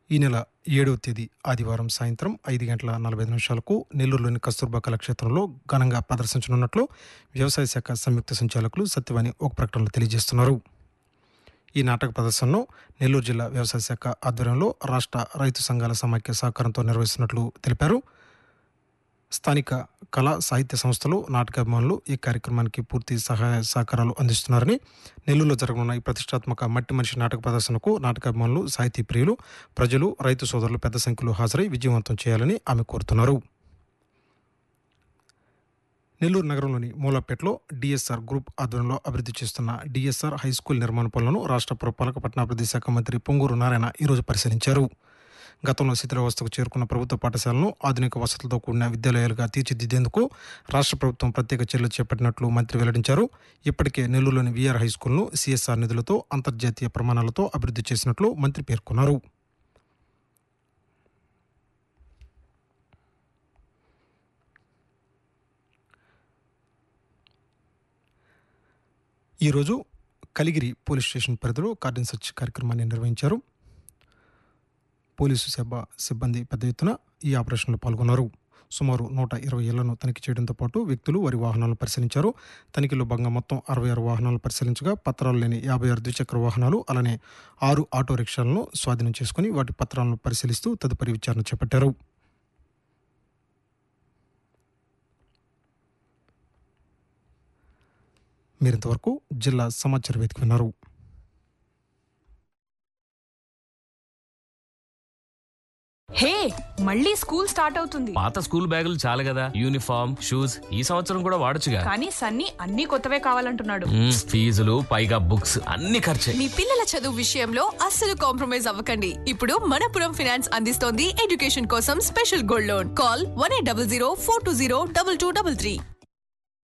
ఈ నెల ఏడవ తేదీ ఆదివారం సాయంత్రం ఐదు గంటల నలభై నిమిషాలకు నెల్లూరులోని కస్తూర్బా కళాక్షేత్రంలో ఘనంగా ప్రదర్శించనున్నట్లు వ్యవసాయ శాఖ సంయుక్త సంచాలకులు సత్యవాణి ఒక ప్రకటనలో తెలియజేస్తున్నారు ఈ నాటక ప్రదర్శనను నెల్లూరు జిల్లా వ్యవసాయ శాఖ ఆధ్వర్యంలో రాష్ట్ర రైతు సంఘాల సమాఖ్య సహకారంతో నిర్వహిస్తున్నట్లు తెలిపారు స్థానిక కళా సాహిత్య సంస్థలు నాటకాభిమానులు ఈ కార్యక్రమానికి పూర్తి సహాయ సహకారాలు అందిస్తున్నారని నెల్లూరులో జరగనున్న ఈ ప్రతిష్టాత్మక మట్టి మనిషి నాటక ప్రదర్శనకు నాటకాభిమానులు సాహితీ ప్రియులు ప్రజలు రైతు సోదరులు పెద్ద సంఖ్యలో హాజరై విజయవంతం చేయాలని ఆమె కోరుతున్నారు నెల్లూరు నగరంలోని మూలాపేటలో డిఎస్ఆర్ గ్రూప్ ఆధ్వర్యంలో అభివృద్ధి చేస్తున్న డిఎస్ఆర్ హై స్కూల్ నిర్మాణ పనులను రాష్ట్ర పురపాలక పట్టణాభివృద్ధి శాఖ మంత్రి పొంగూరు నారాయణ ఈరోజు పరిశీలించారు గతంలో శిథిలావస్థకు చేరుకున్న ప్రభుత్వ పాఠశాలను ఆధునిక వసతులతో కూడిన విద్యాలయాలుగా తీర్చిదిద్దేందుకు రాష్ట్ర ప్రభుత్వం ప్రత్యేక చర్యలు చేపట్టినట్లు మంత్రి వెల్లడించారు ఇప్పటికే నెల్లూరులోని వీఆర్ హై స్కూల్ను సిఎస్ఆర్ నిధులతో అంతర్జాతీయ ప్రమాణాలతో అభివృద్ధి చేసినట్లు మంత్రి పేర్కొన్నారు ఈరోజు కలిగిరి పోలీస్ స్టేషన్ పరిధిలో కార్డన్ సెర్చ్ కార్యక్రమాన్ని నిర్వహించారు పోలీసు సేవ సిబ్బంది పెద్ద ఎత్తున ఈ ఆపరేషన్లో పాల్గొన్నారు సుమారు నూట ఇరవై ఏళ్లను తనిఖీ చేయడంతో పాటు వ్యక్తులు వారి వాహనాలను పరిశీలించారు తనిఖీలో భాగంగా మొత్తం అరవై ఆరు వాహనాలను పరిశీలించగా పత్రాలు లేని యాభై ఆరు ద్విచక్ర వాహనాలు అలానే ఆరు ఆటో రిక్షాలను స్వాధీనం చేసుకుని వాటి పత్రాలను పరిశీలిస్తూ తదుపరి విచారణ చేపట్టారు మీరింతవరకు జిల్లా సమాచార వేదిక విన్నారు హే మళ్ళీ స్కూల్ స్టార్ట్ అవుతుంది పాత స్కూల్ బ్యాగులు చాలు కదా యూనిఫామ్ షూస్ ఈ సంవత్సరం కూడా వాడొచ్చుగా కానీ సన్నీ అన్ని కొత్తవే కావాలంటున్నాడు మ్మ్, ఫీజులు పైగా బుక్స్ అన్ని ఖర్చే మీ పిల్లల చదువు విషయంలో అస్సలు కాంప్రమైజ్ అవ్వకండి ఇప్పుడు మనపురం ఫినాన్స్ అందిస్తోంది ఎడ్యుకేషన్ కోసం special gold loan call one eight double zero four two zero double two double three